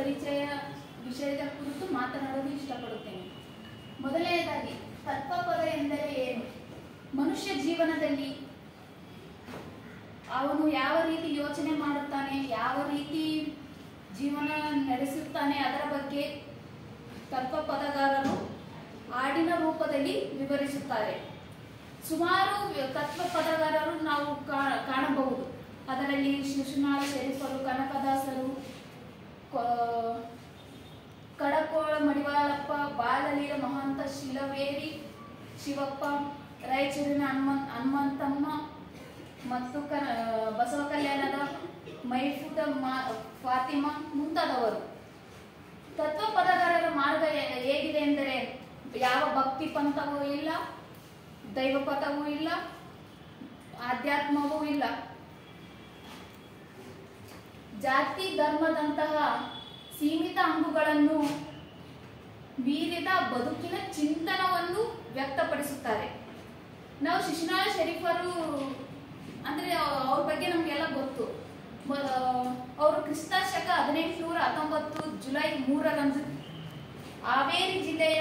ಪರಿಚಯ ವಿಷಯದ ಕುರಿತು ಮಾತನಾಡಲು ಇಷ್ಟಪಡುತ್ತೇನೆ ಮೊದಲನೆಯದಾಗಿ ತತ್ವಪದ ಎಂದರೆ ಏನು ಮನುಷ್ಯ ಜೀವನದಲ್ಲಿ ಅವನು ಯಾವ ರೀತಿ ಯೋಚನೆ ಮಾಡುತ್ತಾನೆ ಯಾವ ರೀತಿ ಜೀವನ ನಡೆಸುತ್ತಾನೆ ಅದರ ಬಗ್ಗೆ ತತ್ವಪದಗಾರರು ಹಾಡಿನ ರೂಪದಲ್ಲಿ ವಿವರಿಸುತ್ತಾರೆ ಸುಮಾರು ತತ್ವ ಪದಗಾರರು ನಾವು ಕಾ- ಕಾಣಬಹುದು ಅದರಲ್ಲಿ ಶಿಶುನಾಳ ಶರೀಫರು ಕನಕದಾಸರು ಕೊ- ಕಡಕೋಳ ಮಡಿವಾಳಪ್ಪ ಬಾಲಲೀಲ ಮಹಾಂತ ಶಿಲವೇರಿ ಶಿವಪ್ಪ ರಾಯಚೂರಿನ ಹನುಮಂತ ಹನುಮಂತಮ್ಮ ಮತ್ತು ಕ ಬಸವ ಕಲ್ಯಾಣದ ಮೈಫುದ ಮಾ ಫಾತಿಮಾ ಮುಂತಾದವರು ತತ್ವ ಪದಗಾರರ ಮಾರ್ಗ ಹೇ- ಹೇಗಿದೆ ಎಂದರೆ ಯಾವ ಭಕ್ತಿ ಪಂಥವೂ ಇಲ್ಲ ದೈವ ಪಥವೂ ಇಲ್ಲ ಆಧ್ಯಾತ್ಮವೂ ಇಲ್ಲ ಜಾತಿ ಧರ್ಮದಂತಹ ಸೀಮಿತ ಅಂಗುಗಳನ್ನು ಮೀರಿದ ಬದುಕಿನ ಚಿಂತನವನ್ನು ವ್ಯಕ್ತಪಡಿಸುತ್ತಾರೆ ನಾವು ಶಿಶುನಾಳ ಶರೀಫರು ಅಂದ್ರೆ ಅವ್ರ ಬಗ್ಗೆ ನಮಗೆಲ್ಲ ಗೊತ್ತು ಮ- ಅವರು ಕ್ರಿಸ್ತ ಶಕ ಹದಿನೆಂಟುನೂರ ಹತ್ತೊಂಬತ್ತು ಜುಲೈ ಮೂರರಂದು ಹಾವೇರಿ ಜಿಲ್ಲೆಯ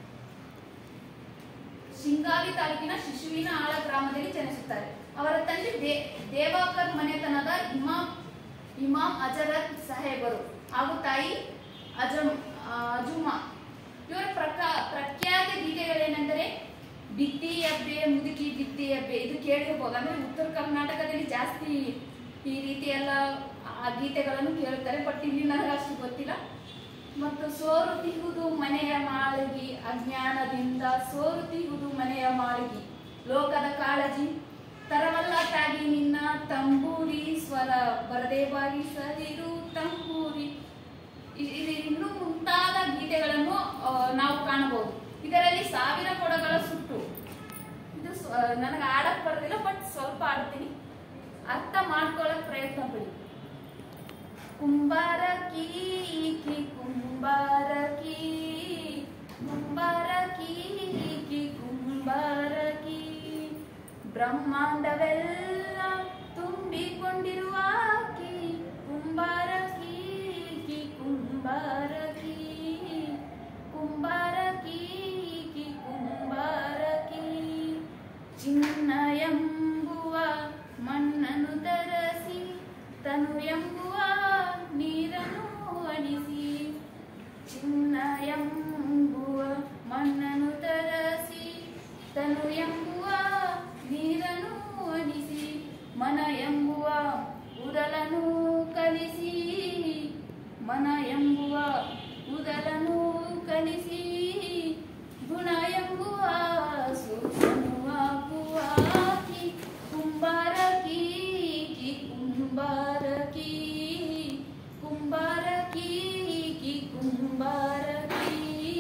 ಶಿಂಗಾವಿ ತಾಲೂಕಿನ ಶಿಶುವಿನ ಆಳ ಗ್ರಾಮದಲ್ಲಿ ಜನಿಸುತ್ತಾರೆ ಅವರ ತಂದೆ ದೇ ದೇವಾಕರ್ ಮನೆತನದ ಇಮಾಮ್ ಇಮಾಮ್ ಅಜರತ್ ಸಾಹೇಬರು ಹಾಗೂ ತಾಯಿ ಅಜಮ್ ಆ, ಅಜುಮಾ ಇವರ ಪ್ರಕ ಪ್ರಖ್ಯಾತ ಗೀತೆಗಳೇನೆಂದರೆ ಬಿತ್ತಿ ಹಬ್ಬೆ ಮುದುಕಿ ಬಿತ್ತಿ ಹಬ್ಬೆ ಇದು ಕೇಳಿರ್ಬೋದು ಅಂದ್ರೆ ಉತ್ತರ ಕರ್ನಾಟಕದಲ್ಲಿ ಜಾಸ್ತಿ ಈ ರೀತಿ ಎಲ್ಲ ಆ ಗೀತೆಗಳನ್ನು ಕೇಳುತ್ತಾರೆ ಬಟ್ ಇಲ್ಲಿ ನನಗೆ ಅಷ್ಟು ಗೊತ್ತಿಲ್ಲ ಮತ್ತು ಸೋರು ತಿಹುದು ಮನೆಯ ಮಾಳಿಗೆ ಅಜ್ಞಾನದಿಂದ ಸೋರು ತಿಹುದು ಮನೆಯ ಮಾಳಿಗೆ ಲೋಕದ ಕಾಳಜಿ ತರವಲ್ಲ ತಾಗಿ ನಿನ್ನ ತಂಬೂರಿ ಸ್ವರ ಬರದೇ ಬಾಗಿಸದಿರು ತಂಬೂರಿ ಇ- ಇಲ್ಲಿ ಇನ್ನೂ ಮುಂತಾದ ಗೀತೆಗಳನ್ನು ಆ, ನಾವು ಕಾಣಬಹುದು ಇದರಲ್ಲಿ ಸಾವಿರ ಕೊಡಗಳ ಸುಟ್ಟು ಇದು ಸ್ವ- ನನಗೆ ಆಡಕ್ ಬರೋದಿಲ್ಲ ಬಟ್ ಸ್ವಲ್ಪ ಆಡ್ತೀನಿ ಅರ್ಥ ಮಾಡ್ಕೊಳ್ಳೋಕೆ ಪ್ರಯತ್ನ ಪಡಿ ಕುಂಬಾರ ಕೀ ಕಿ ಕುಂಬಾರ ಕೀ ಕುಂಬಾರ ಕೀ ಕಿ ಕುಂಬಾರ ಕೀ ಬ್ರಹ್ಮಾಂಡವೆಲ್ಲ ತುಂಬಿಕೊಂಡಿರುವ ಕೀ ಕುಂಬಾರ ಕೀ ಕಿ ಕುಂಬಾರ ಕೀ ಕುಂಬಾರ ಕೀ ಕಿ ಕುಂಬಾರ ಕೀ ಚಿನ್ನ ಎಂಬುವ ಮಣ್ಣನ್ನು ತರಸಿ ತನು ಎಂಬುವ ನೀರನ್ನು ಅಣಿಸಿ ಚಿನ್ನ ಎಂಬುವ ಮಣ್ಣನ್ನು ತರಸಿ ತನು ಎಂಬುವ ನೀರನ್ನು ಅಣಿಸಿ ಮನ ಎಂಬುವ ಉದಲನು ಕಲಿಸಿ ಮನ ಎಂಬುವ ಉದಲನು ಕಲಿಸಿ ಗುಣ ಎಂಬುವ ಸೂಕ್ಷ್ಮನು ಆಗುವ ಕಿ ಕುಂಬಾರ ಕೀ ಕಿ ಕುಂಬಾರ ಕೀ ಕುಂಬಾರ ಕೀ ಕಿ ಕುಂಬಾರ ಕೀ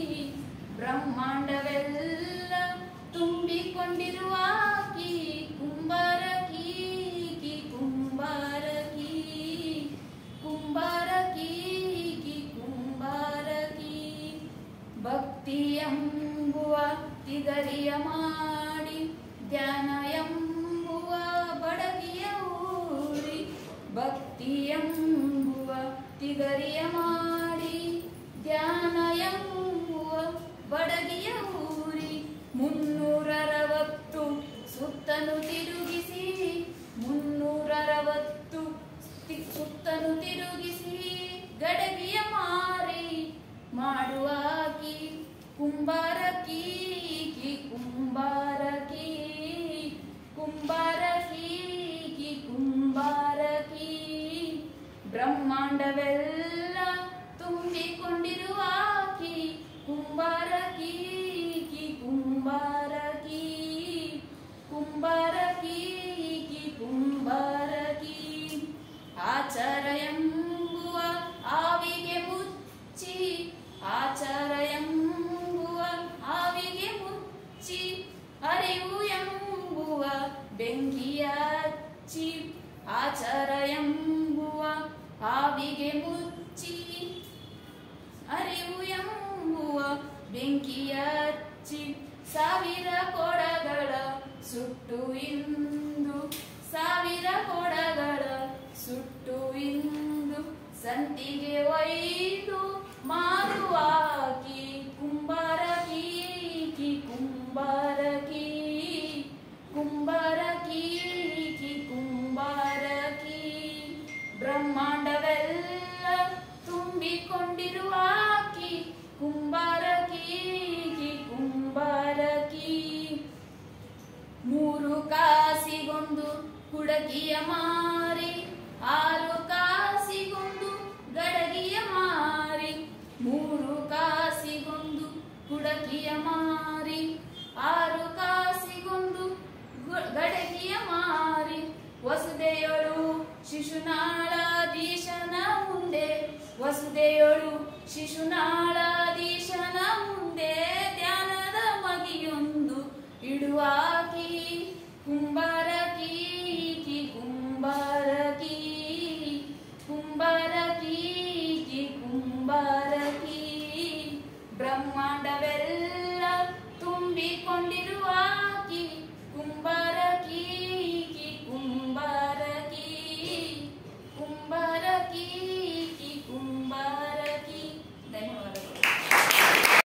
ಬ್ರಹ್ಮಾಂಡವೆಲ್ಲ ತುಂಬಿಕೊಂಡಿರುವ ಕೀ ಕುಂಬಾರ ಕೀ ಕಿ ಕುಂಬಾರ ಕೀ ಕುಂಬಾರ ಕೀ ಕಿ ಕುಂಬಾರ ಕೀ ಭಕ್ತಿ ಎಂಬುವ ತಿಗರಿಯ ಮಾಡಿ ಧ್ಯಾನ ಎಂಬುವ ಬಡಗಿಯ ಊರಿ ಭಕ್ತಿ ಎಂಬುವ ತಿಗರಿಯ ಮಾಡಿ ಧ್ಯಾನ ಎಂಬುವ ಬಡಗಿಯ ಊರಿ ಮುನ್ನೂರರವತ್ತು ಸುತ್ತನು ತಿರುಗಿಸಿ ಮುನ್ನೂರರವತ್ತು ತಿ- ಸುತ್ತನು ತಿರುಗಿಸಿ ಗಡಗಿಯ ಮಾರಿ ಮಾಡುವಾಕಿ ಕುಂಬಾರ ಕೀ ಕಿ ಕುಂಬಾರ ಕೀ ಕುಂಬಾರ ಕೀ ಕಿ ಕುಂಬಾರ ಕೀ ಬ್ರಹ್ಮಾಂಡವೆಲ್ಲ ತುಂಬಿಕೊಂಡಿರುವ ಕೀ ಕುಂಬಾರ ಕೀ ಕಿ ಕುಂಬಾರ ಕೀ ಕುಂಬಾರ ಕೀ ಕಿ ಕುಂಬಾರ ಕೀ ಆಚಾರ ಎಂಬುವ ಆವಿಗೆ ಮುಚ್ಚಿ ಆಚಾರ ಎಂಬುವ ಆವಿಗೆ ಮುಚ್ಚಿ ಅರಿವು ಎಂಬುವ ಬೆಂಕಿಯ ಹಚ್ಚಿ ಆಚಾರ ಎಂಬುವ ಆವಿಗೆ ಮುಚ್ಚಿ ಅರಿವು ಎಂಬುವ ಬೆಂಕಿಯ ಹಚ್ಚಿ ಸಾವಿರ ಕೊಡಗಳ ಸುಟ್ಟು ಇಂದು ಸಾವಿರ ಕೊಡಗಳ ಸುಟ್ಟು ಇಂದು ಸಂತಿಗೆ ಒಯ್ದು ಮಾರುವಾಕಿ ಕುಂಬಾರಕಿ ಕಿ ಕುಂಬಾರಕಿ ಕುಂಬಾರಕಿ ಕಿ ಕುಂಬಾರಕಿ ಬ್ರಹ್ಮಾಂಡವೆಲ್ಲ ತುಂಬಿಕೊಂಡಿರುವ ಆಕಿ ಕುಂಬಾರಕಿ ಕಿ ಕುಂಬಾರಕಿ ಮೂರು ಕಾಸಿಗೊಂದು ಕುಡಗಿಯ ಮಾರಿ ಆರು ಕಾಸಿಗೊಂದು ಗಡಗಿಯ ಮಾರಿ ಮೂರು ಕಾಸಿಗೊಂದು ಕುಡಗಿಯ ಮಾರಿ ಆರು ಕಾಸಿಗೊಂದು ಗು- ಗಡಗಿಯ ಮಾರಿ ವಸುದೆಯೊಳು ಶಿಶುನಾಳಾಧೀಶನ ಮುಂದೆ ವಸುದೆಯೊಳು ಶಿಶುನಾಳಾಧೀಶನ ಮುಂದೆ ಧ್ಯಾನದ ಮಗಿಯೊಂದು ಇಡುವಾಕಿ ಕುಂಬಾರಕಿ ಕಿ ಕುಂಬಾರಕಿ ಕುಂಬಾರಕಿ ಕಿ ಕುಂಬಾರಕಿ ಬ್ರಹ್ಮಾಂಡವೆಲ್ಲ ತುಂಬಿಕೊಂಡಿರುವಾಕಿ ಕುಂಬಾರ